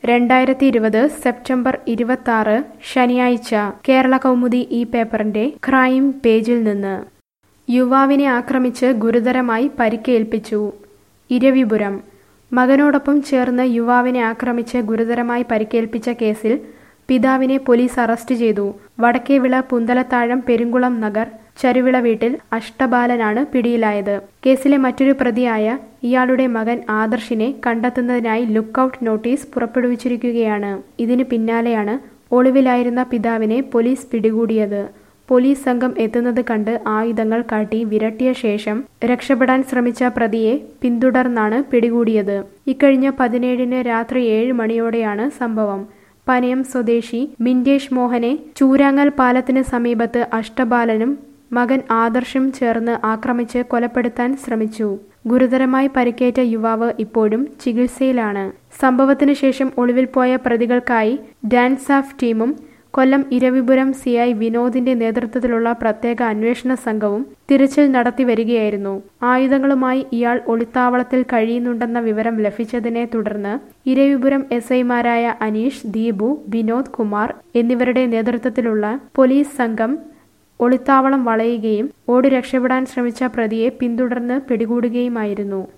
രണ്ടായിരത്തി ഇരുപത് സെപ്റ്റംബർ ഇരുപത്തി ശനിയാഴ്ച കേരള കൗമുദി ഈ പേപ്പറിന്റെ ക്രൈം പേജിൽ നിന്ന് യുവാവിനെ ആക്രമിച്ച് ഗുരുതരമായി പരിക്കേൽപ്പിച്ചു ഇരവിപുരം മകനോടൊപ്പം ചേർന്ന് യുവാവിനെ ആക്രമിച്ച് ഗുരുതരമായി പരിക്കേൽപ്പിച്ച കേസിൽ പിതാവിനെ പോലീസ് അറസ്റ്റ് ചെയ്തു വടക്കേവിള പുന്തലത്താഴം പെരുങ്കുളം നഗർ ചരുവിള വീട്ടിൽ അഷ്ടബാലനാണ് പിടിയിലായത് കേസിലെ മറ്റൊരു പ്രതിയായ ഇയാളുടെ മകൻ ആദർശിനെ കണ്ടെത്തുന്നതിനായി ലുക്കൌട്ട് നോട്ടീസ് പുറപ്പെടുവിച്ചിരിക്കുകയാണ് ഇതിന് പിന്നാലെയാണ് ഒളിവിലായിരുന്ന പിതാവിനെ പോലീസ് പിടികൂടിയത് പോലീസ് സംഘം എത്തുന്നത് കണ്ട് ആയുധങ്ങൾ കാട്ടി വിരട്ടിയ ശേഷം രക്ഷപ്പെടാൻ ശ്രമിച്ച പ്രതിയെ പിന്തുടർന്നാണ് പിടികൂടിയത് ഇക്കഴിഞ്ഞ പതിനേഴിന് രാത്രി ഏഴ് മണിയോടെയാണ് സംഭവം പനയം സ്വദേശി മിൻറ്റേഷ് മോഹനെ ചൂരാങ്ങൽ പാലത്തിന് സമീപത്ത് അഷ്ടബാലനും മകൻ ആദർശും ചേർന്ന് ആക്രമിച്ച് കൊലപ്പെടുത്താൻ ശ്രമിച്ചു ഗുരുതരമായി പരിക്കേറ്റ യുവാവ് ഇപ്പോഴും ചികിത്സയിലാണ് സംഭവത്തിന് ശേഷം ഒളിവിൽ പോയ പ്രതികൾക്കായി ഡാൻസ് ഓഫ് ടീമും കൊല്ലം ഇരവിപുരം സി ഐ വിനോദിന്റെ നേതൃത്വത്തിലുള്ള പ്രത്യേക അന്വേഷണ സംഘവും തിരച്ചിൽ നടത്തി വരികയായിരുന്നു ആയുധങ്ങളുമായി ഇയാൾ ഒളിത്താവളത്തിൽ കഴിയുന്നുണ്ടെന്ന വിവരം ലഭിച്ചതിനെ തുടർന്ന് ഇരവിപുരം എസ് ഐമാരായ അനീഷ് ദീപു വിനോദ് കുമാർ എന്നിവരുടെ നേതൃത്വത്തിലുള്ള പോലീസ് സംഘം ഒളിത്താവളം വളയുകയും ഓടി രക്ഷപ്പെടാൻ ശ്രമിച്ച പ്രതിയെ പിന്തുടർന്ന് പിടികൂടുകയുമായിരുന്നു